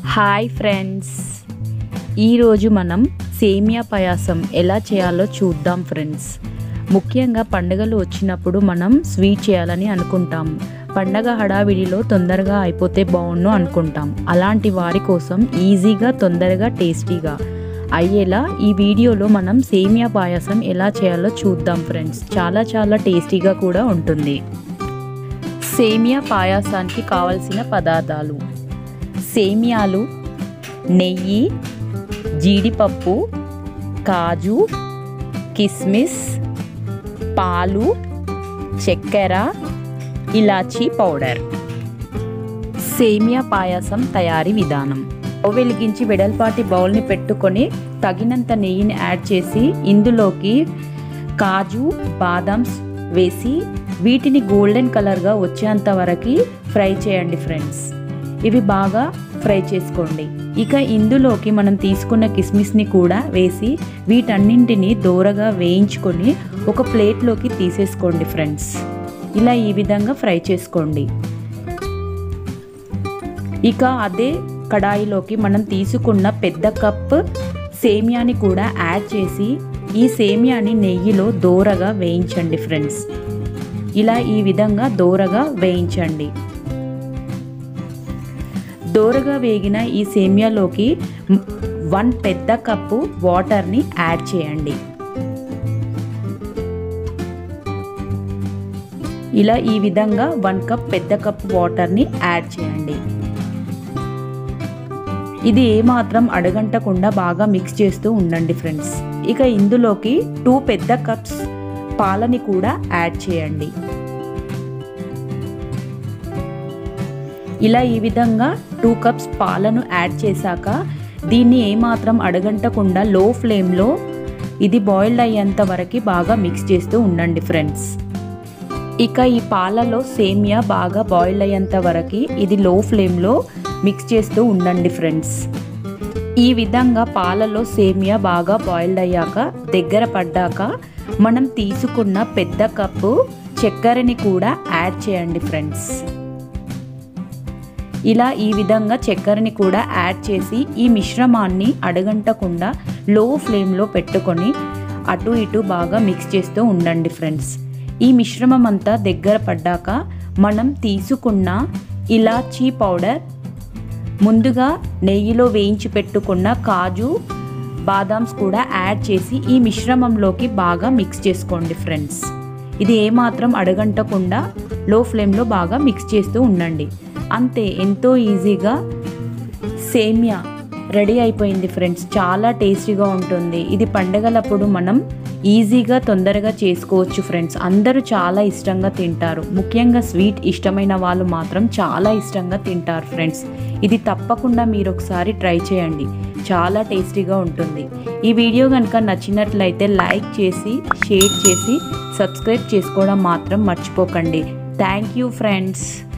hi friends ఈరోజు మనం సేమియా పాయాసం ఎలా చేయాలో చూద్దాం ఫ్రెండ్స్ ముఖ్యంగా పండుగలు వచ్చినప్పుడు మనం స్వీట్ చేయాలని అనుకుంటాం పండగ హడావిడిలో తొందరగా అయిపోతే బాగుండు అనుకుంటాం అలాంటి వారి కోసం ఈజీగా తొందరగా టేస్టీగా అయ్యేలా ఈ వీడియోలో మనం సేమియా పాయాసం ఎలా చేయాలో చూద్దాం ఫ్రెండ్స్ చాలా చాలా టేస్టీగా కూడా ఉంటుంది సేమియా పాయాసానికి కావలసిన పదార్థాలు సేమియాలు నెయ్యి జీడిపప్పు కాజు కిస్మిస్ పాలు చక్కెర ఇలాచీ పౌడర్ సేమియా పాయాసం తయారీ విధానం స్టవ్ వెలిగించి వెడల్పాటి బౌల్ని పెట్టుకొని తగినంత నెయ్యిని యాడ్ చేసి ఇందులోకి కాజు బాదామ్స్ వేసి వీటిని గోల్డెన్ కలర్గా వచ్చేంత వరకు ఫ్రై చేయండి ఫ్రెండ్స్ ఇవి బాగా ఫ్రై చేసుకోండి ఇక ఇందులోకి మనం తీసుకున్న కిస్మిస్ని కూడా వేసి వీటన్నింటిని దోరగా వేయించుకొని ఒక ప్లేట్లోకి తీసేసుకోండి ఫ్రెండ్స్ ఇలా ఈ విధంగా ఫ్రై చేసుకోండి ఇక అదే కడాయిలోకి మనం తీసుకున్న పెద్ద కప్ సేమియాని కూడా యాడ్ చేసి ఈ సేమియాని నెయ్యిలో దోరగా వేయించండి ఫ్రెండ్స్ ఇలా ఈ విధంగా దోరగా వేయించండి దోరగా వేగిన ఈ సేమియాలోకి వన్ పెద్ద కప్పు వాటర్ని యాడ్ చేయండి ఇలా ఈ విధంగా వన్ కప్ పెద్ద కప్ వాటర్ని యాడ్ చేయండి ఇది ఏమాత్రం అడగంటకుండా బాగా మిక్స్ చేస్తూ ఉండండి ఫ్రెండ్స్ ఇక ఇందులోకి టూ పెద్ద కప్స్ పాలని కూడా యాడ్ చేయండి ఇలా ఈ విధంగా టూ కప్స్ పాలను యాడ్ చేశాక దీన్ని ఏమాత్రం అడగంటకుండా లో ఫ్లేమ్లో ఇది బాయిల్డ్ అయ్యేంత వరకు బాగా మిక్స్ చేస్తూ ఉండండి ఫ్రెండ్స్ ఇక ఈ పాలలో సేమియా బాగా బాయిల్ అయ్యేంత వరకు ఇది లో ఫ్లేమ్లో మిక్స్ చేస్తూ ఉండండి ఫ్రెండ్స్ ఈ విధంగా పాలలో సేమియా బాగా బాయిల్డ్ అయ్యాక దగ్గర పడ్డాక మనం తీసుకున్న పెద్ద కప్పు చక్కెరని కూడా యాడ్ చేయండి ఫ్రెండ్స్ ఇలా ఈ విధంగా చక్కెరని కూడా యాడ్ చేసి ఈ మిశ్రమాన్ని అడగంటకుండా లో ఫ్లేమ్లో పెట్టుకొని అటు ఇటు బాగా మిక్స్ చేస్తూ ఉండండి ఫ్రెండ్స్ ఈ మిశ్రమం అంతా దగ్గర పడ్డాక మనం తీసుకున్న ఇలాచీ పౌడర్ ముందుగా నెయ్యిలో వేయించి పెట్టుకున్న కాజు బాదామ్స్ కూడా యాడ్ చేసి ఈ మిశ్రమంలోకి బాగా మిక్స్ చేసుకోండి ఫ్రెండ్స్ ఇది ఏమాత్రం అడగంటకుండా లో ఫ్లేమ్లో బాగా మిక్స్ చేస్తూ ఉండండి అంతే ఎంతో ఈజీగా సేమియా రెడీ అయిపోయింది ఫ్రెండ్స్ చాలా టేస్టీగా ఉంటుంది ఇది పండగలప్పుడు మనం ఈజీగా తొందరగా చేసుకోవచ్చు ఫ్రెండ్స్ అందరూ చాలా ఇష్టంగా తింటారు ముఖ్యంగా స్వీట్ ఇష్టమైన వాళ్ళు మాత్రం చాలా ఇష్టంగా తింటారు ఫ్రెండ్స్ ఇది తప్పకుండా మీరు ఒకసారి ట్రై చేయండి చాలా టేస్టీగా ఉంటుంది ఈ వీడియో కనుక నచ్చినట్లయితే లైక్ చేసి షేర్ చేసి సబ్స్క్రైబ్ చేసుకోవడం మాత్రం మర్చిపోకండి థ్యాంక్ యూ ఫ్రెండ్స్